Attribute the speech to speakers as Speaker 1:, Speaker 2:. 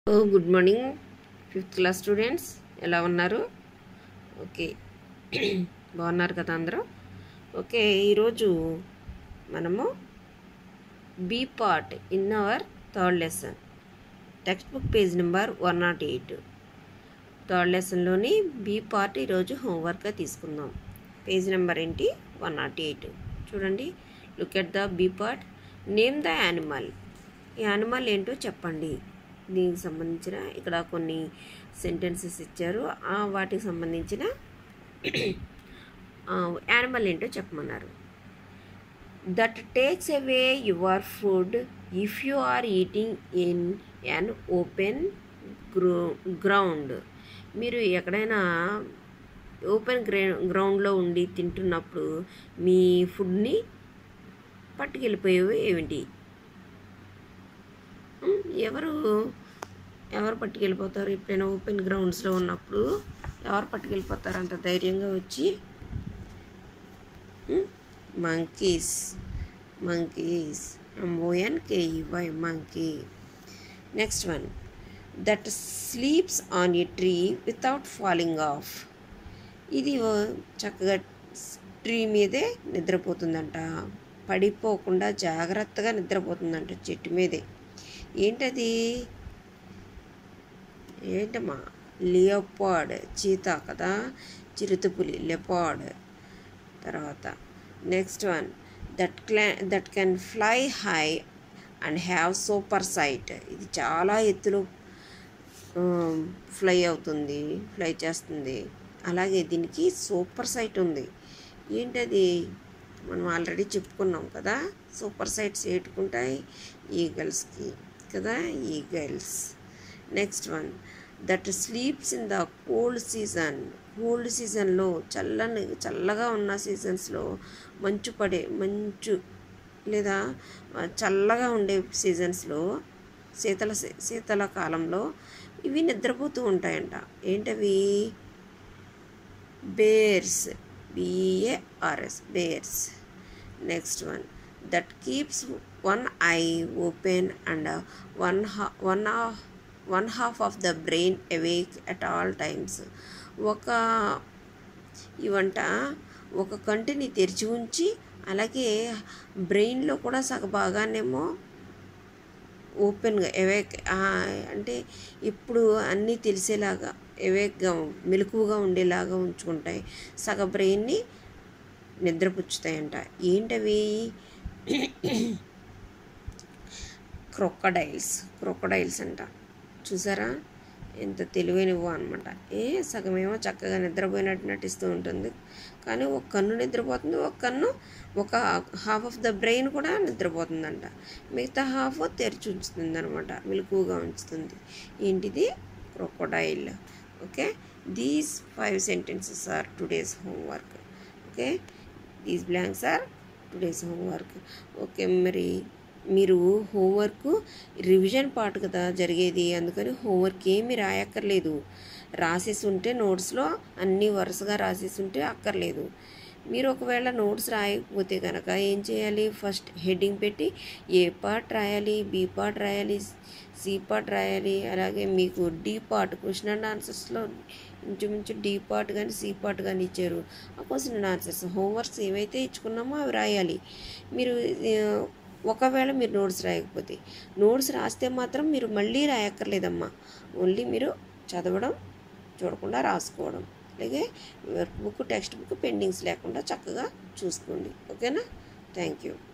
Speaker 1: ఓ good morning fifth class students ఎలా ఉన్నారు okay బాగున్నారు కదా అందరూ ఓకే ఈరోజు మనము B part in our third lesson text book page number one not eight third లెసన్లోని బీ పార్ట్ ఈరోజు హోంవర్క్గా తీసుకుందాం పేజ్ నెంబర్ ఏంటి వన్ నాట్ ఎయిట్ చూడండి look at the B part name the animal ఈ యానిమల్ ఏంటో చెప్పండి దీనికి సంబంధించిన ఇక్కడ కొన్ని సెంటెన్సెస్ ఇచ్చారు ఆ వాటికి సంబంధించిన యానిమల్ ఏంటో చెప్పమన్నారు that takes away your food if you are eating in an open grow ground మీరు ఎక్కడైనా ఓపెన్ గ్రౌ గ్రౌండ్లో ఉండి తింటున్నప్పుడు మీ ఫుడ్ని పట్టుకెళ్ళిపోయేవి ఏమిటి ఉమ్, ఎవరు ఎవరు పట్టుకెళ్ళిపోతారు ఎప్పుడైనా ఓపెన్ గ్రౌండ్స్లో ఉన్నప్పుడు ఎవరు పట్టుకెళ్ళిపోతారు అంత ధైర్యంగా వచ్చి monkeys monkeys M O N K E Y monkey next one that sleeps on a tree without falling off ఇది ఓ- చక్కగా ట్రీ మీదే నిద్రపోతుందంట పడిపోకుండా జాగ్రత్తగా నిద్రపోతుందంట చెట్టు మీదే ఏంటది ఏంటమ్మా లియోపాడ్ చీతా కదా చిరుతపులి లెపాడ్ తర్వాత next one that claw that can fly high and have super sight ఇది చాలా ఎత్తులో ఫ్లై అవుతుంది ఫ్లై చేస్తుంది అలాగే దీనికి సూపర్ సైట్ ఉంది ఏంటది మనం ఆల్రెడీ చెప్పుకున్నాం కదా సూపర్ సైట్స్ ఏటుకుంటాయి ఈగల్స్కి కదా eagles next one that sleeps in the cold season cold సీజన్లో చల్లని చల్లగా ఉన్న సీజన్స్లో మంచు పడే మంచు లేదా ఆ, చల్లగా ఉండే సీజన్స్లో శీతల సీ- శీతల కాలంలో ఇవి నిద్రపోతూ ఉంటాయంట ఏంటవి bears B A R S bears next one that keeps one eye open and one హా one half one half of the brain awake at all times ఒక ఇవంట ఒక కంటిని తెరిచి ఉంచి అలాగే బ్రెయిన్లో కూడా సగ భాగానేమో ఓపెన్గా ఎవేక్ అంటే ఇప్పుడు అన్నీ తెలిసేలాగా ఎవేక్గా మెలకువగా ఉండేలాగా ఉంచుకుంటాయి సగ బ్రెయిన్ని నిద్రపుచ్చుతాయంట ఏంటవి క్రొక్కడైల్స్ క్రొక్కడైల్స్ అంట చూసారా ఎంత తెలివైనవో అనమాట ఏ సగమేమో చక్కగా నిద్రపోయినట్టు నటిస్తూ ఉంటుంది కానీ ఒక కన్ను నిద్రపోతుంది ఒక కన్ను ఒక హాఫ్ ఆఫ్ ద బ్రెయిన్ కూడా నిద్రపోతుందంట మిగతా హాఫ్ తెరిచి ఉంచుతుంది అనమాట మెలకువగా ఉంచుతుంది ఏంటిది crocodile okay these five sentences are today's homework okay these blanks are today's homework okay మరి మీరు హోంవర్క్ రివిజన్ పార్ట్ కదా జరిగేది అందుకని హోంవర్క్ ఏమి రాయక్కర్లేదు రాసేసి ఉంటే నోట్స్లో అన్నీ వరుసగా రాసేసి ఉంటే అక్కర్లేదు మీరు ఒకవేళ నోట్స్ రాయకపోతే కనుక ఏం చేయాలి ఫస్ట్ హెడ్డింగ్ పెట్టి ఏ పార్ట్ రాయాలి బి పార్ట్ రాయాలి సి పార్ట్ రాయాలి అలాగే మీకు డి పార్ట్ క్వశ్చన్ అండ్ ఆన్సర్స్లో ఇంచుమించు డి పార్ట్ కానీ సి పార్ట్ కానీ ఇచ్చారు ఆ క్వశ్చన్ అండ్ ఆన్సర్స్ హోంవర్క్స్ ఏవైతే ఇచ్చుకున్నామో అవి రాయాలి మీరు ఆ, ఒకవేళ మీరు నోట్స్ రాయకపోతే నోట్స్ రాస్తే మాత్రం మీరు మళ్ళీ రాయక్కర్లేదమ్మా ఓన్లీ మీరు చదవడం చూడకుండా రాసుకోవడం అలాగే work book text book pendings లేకుండా చక్కగా చూసుకోండి ఓకేనా థ్యాంక్ యూ